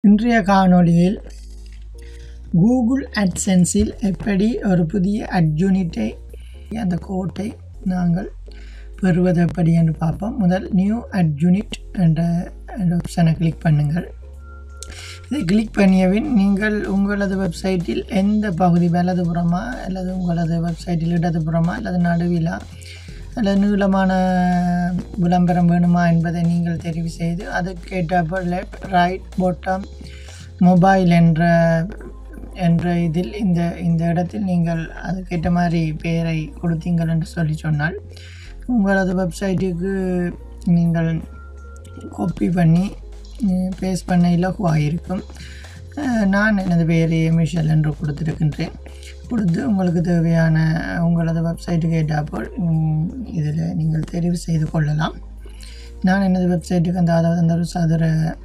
இன்றைய காணொளியில் கூகுள் அட்சென்ஸில் எப்படி ஒரு புதிய அட்யூனிட்டை அந்த கோட்டை நாங்கள் பெறுவது எப்படி என்று பார்ப்போம் முதல் நியூ அட்யூனிட் என்ற ஆப்ஷனை கிளிக் பண்ணுங்கள் இதை கிளிக் பண்ணியபின் நீங்கள் உங்களது வெப்சைட்டில் எந்த பகுதி வலதுபுறமா அல்லது உங்களது வெப்சைட்டில் இடதுபுறமா அல்லது நடுவிலா அல்லது நீளமான விளம்பரம் வேணுமா என்பதை நீங்கள் தெரிவு செய்து அதுக்கேற்றப்போ லெஃப்ட் ரைட் பாட்டம் மொபைல் என்ற என்ற இதில் இந்த இந்த இடத்தில் நீங்கள் அதுக்கேற்ற மாதிரி பெயரை கொடுத்தீங்கள் என்று சொல்லி சொன்னால் உங்களது வெப்சைட்டுக்கு நீங்கள் காப்பி பண்ணி பேஸ்ட் பண்ண இலகுவாக இருக்கும் நான் எனது பெயரை மிஷல் என்று கொடுத்துருக்கின்றேன் கொடுத்து உங்களுக்கு தேவையான உங்களது வெப்சைட்டுக்கு ஏற்றாப்போல் இதில் நீங்கள் தெரிவு செய்து கொள்ளலாம் நான் எனது வெப்சைட்டுக்கு அந்த அதாவது அந்த ஒரு சதுர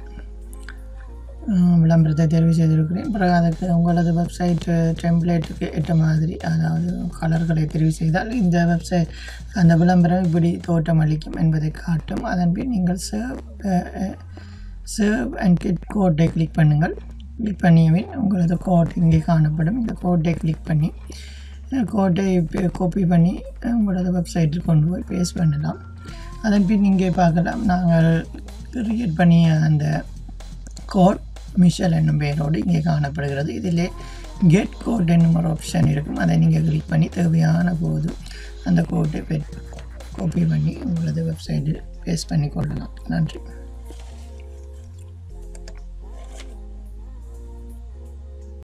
விளம்பரத்தை தெரிவு செய்திருக்கிறேன் பிறகு அதுக்கு உங்களது வெப்சைட் டெம்ப்ளேட்டுக்கு ஏற்ற மாதிரி அதாவது கலர்களை தெரிவு செய்தால் இந்த வெப்சைட் அந்த விளம்பரம் இப்படி தோட்டம் அளிக்கும் என்பதை காட்டும் அதன் பின் நீங்கள் சேவ் சேவ் அண்ட் கெட் கோட்டை கிளிக் பண்ணுங்கள் கிளிக் பண்ணியபின் உங்களது கோட் இங்கே காணப்படும் இந்த கோட்டை கிளிக் பண்ணி கோட்டை காப்பி பண்ணி உங்களது வெப்சைட்டில் கொண்டு போய் பேஸ்ட் பண்ணலாம் அதன் பின் இங்கே பார்க்கலாம் நாங்கள் கிரியேட் பண்ணிய அந்த கோட் மிஷல் என்னும் பெயரோடு இங்கே காணப்படுகிறது இதில் கெட் கோட் என்னும் ஒரு ஆப்ஷன் இருக்கும் அதை நீங்கள் கிளிக் பண்ணி தேவையான போது அந்த கோட்டை காப்பி பண்ணி உங்களது வெப்சைட்டில் பேஸ்ட் பண்ணி கொள்ளலாம் நன்றி